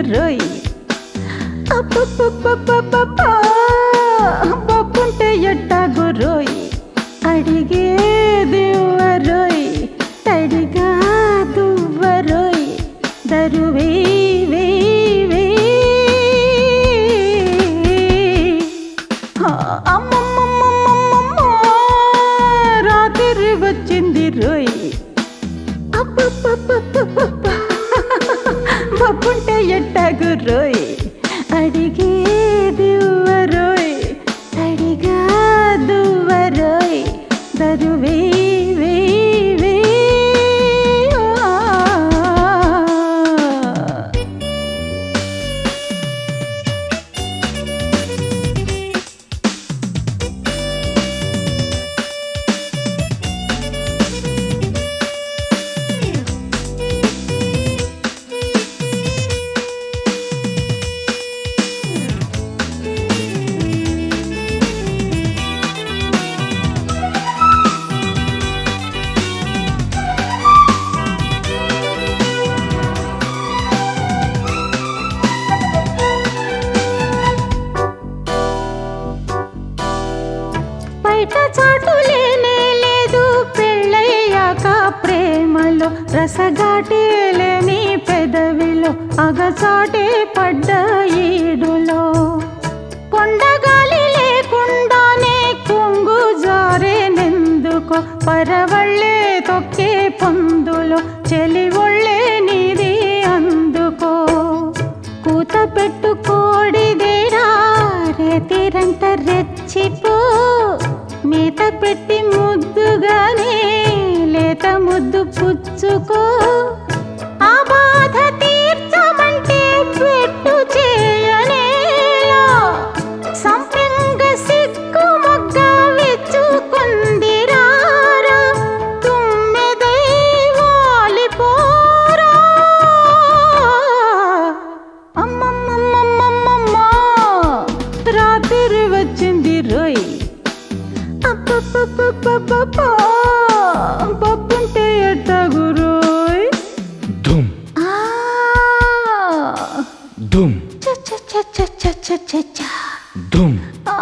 రోయ్ అబ్బబ్బబ్బబ్బబ్బబ్బా, బొబ్బుంటే ఎట్టాగు రోయ్ అడిగేది రోయ్ తడిగా దువ్వరోయ్ దరువే వే వే అమ్మమ్మమ్మమ్మమ్మ రాత్రి వచ్చింది రోయ్ అబ్బబ్బబ్బబ్బబ్బ. బొబ్బుంటే ఎట్టాగు రోయ్ అడిగేది రోయ్ తడిగా దువ్వరోయ్ దరువే వే వే ఆ. బయట చాటు లేనే లేదు పెళ్ళయ్యాక ప్రేమలో రసగాటే లేని పెదవిలో అగచాటే పడ్డ ఈడులో కొండగాలి లేకుండానే కొంగు జారేనెందుకో పరవళ్ళే తొక్కే పొందులో చెలి ఒళ్ళే నీది అందుకో కూత పెట్టుకోడిదేరా రేతిరంట రెచ్చిపో మేత పెట్టి ముద్దుగానే లేత ముద్దు పుచ్చుకో ఆ బాధ తీర్చమంటే పెట్టు చేయనేలా సంపంగ సిగ్గు మొగ్గ విచ్చుకుందిరారా తుమ్మెదై వాలిపోరా అమ్మమ్మమ్మమ్మమ్మ రాత్రి వచ్చింది రోయ్ అబ్బబ్బబ్బబ్బబ్బ బొబ్బుంటే ఎట్టాగు రోయ్ ధూమ్ ఆ ధూమ్ చ చ చ చ చ చ చ చ ధూమ్ ఆ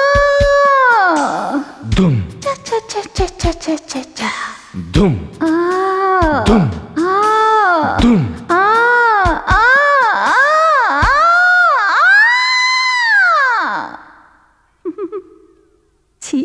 ధూమ్ చ చ చ చ చ చ చ చ ధూమ్ ఆ ధూమ్ ఆ ధూమ్ ఆ ఆ ఆ ఛీ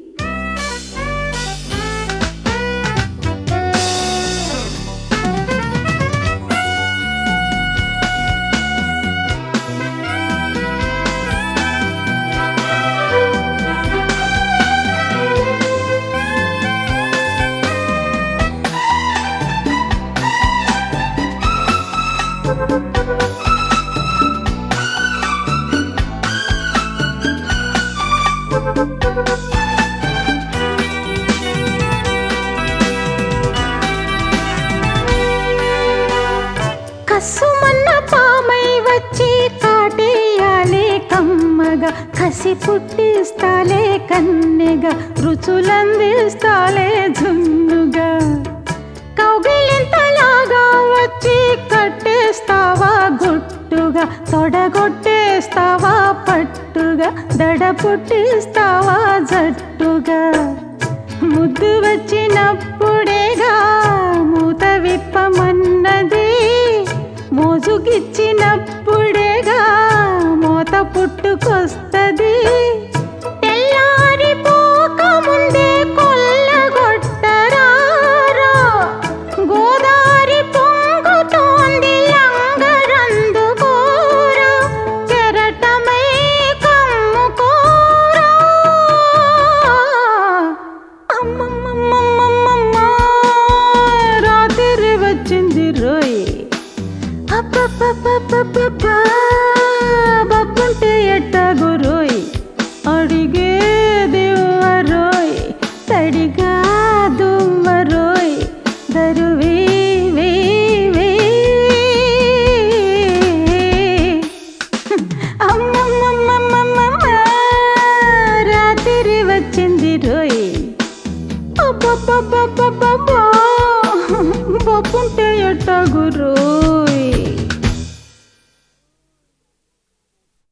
కసుమన్న పామై వచ్చి కాటేయాలే కమ్మగా కసి పుట్టిస్తాలే కన్నెగా రుచులందిస్తాలే జున్నుగా కౌగిలింతలాగా వచ్చి కట్టేస్తావా గుట్టుగా తొడగొట్టేస్తావా పట్టుగా దడ పుట్టిస్తావా జట్టుగా ముద్దు వచ్చినప్పుడేగా మూత విప్పమన్నది మోజుకిచ్చినప్పుడేగా మోత పుట్టుకొస్తది తెల్లారిపోక ముందే కొల్లగొట్టరారా గోదారి పొంగుతోంది లంగరందుకోరా కెరటమై కమ్ముకోరా అమ్మమ్మమ్మమ్మమ్మ రాత్రి వచ్చింది రోయ్ అబ్బబ్బబ్బబ్బబ్బా బబ్బుంటే ఎట్టాగు రోయ్ అడిగేది రోయ్ తడిగా దుమ్మ రోయ్ దరువే వే వే అమ్మమ్మమ్మమ్మమ్మ రాత్రి వచ్చింది రోయ్ అబ్బబ్బబ్బ